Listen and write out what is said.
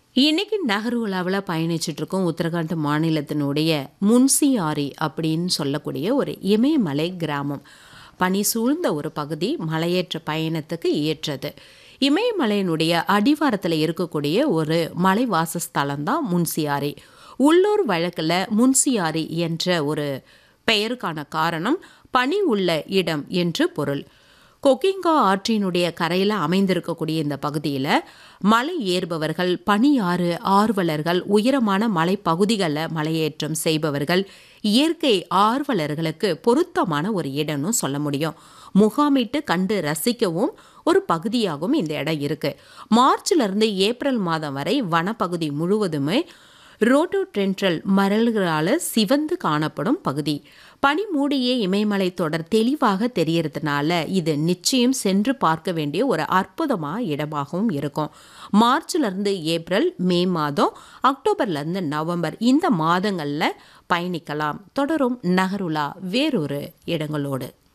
இன்னைக்கு நகர்வுலாவில் பயணிச்சுட்டு இருக்கோம் உத்தரகாண்ட் மாநிலத்தினுடைய முன்சியாரி அப்படின்னு சொல்லக்கூடிய ஒரு இமயமலை கிராமம் பனி சூழ்ந்த ஒரு பகுதி மலையேற்ற பயணத்துக்கு ஏற்றது இமயமலையினுடைய அடிவாரத்தில் இருக்கக்கூடிய ஒரு மலை வாசஸ்தலம் தான் முன்சியாரி உள்ளூர் வழக்கில் முன்சியாரி என்ற ஒரு பெயருக்கான காரணம் பனி உள்ள இடம் என்று பொருள் கொக்கிங்கா ஆற்றினுடைய கரையில் அமைந்திருக்கக்கூடிய இந்த பகுதியில் மலை ஏறுபவர்கள் பனியாறு ஆர்வலர்கள் உயரமான மலைப்பகுதிகளில் மலையேற்றம் செய்பவர்கள் இயற்கை ஆர்வலர்களுக்கு பொருத்தமான ஒரு இடம்னு சொல்ல முடியும் முகாமிட்டு கண்டு ரசிக்கவும் ஒரு பகுதியாகவும் இந்த இடம் இருக்கு மார்ச்ல இருந்து ஏப்ரல் மாதம் வரை வனப்பகுதி முழுவதுமே ரோட்டோட்ரென்ட்ரல் மரல்களால் சிவந்து காணப்படும் பகுதி பனி மூடிய இமயமலை தொடர் தெளிவாக தெரியறதுனால இது நிச்சயம் சென்று பார்க்க வேண்டிய ஒரு அற்புதமான இடமாகவும் இருக்கும் மார்ச்லேருந்து ஏப்ரல் மே மாதம் அக்டோபர்லேருந்து நவம்பர் இந்த மாதங்களில் பயணிக்கலாம் தொடரும் நகருலா வேறொரு இடங்களோடு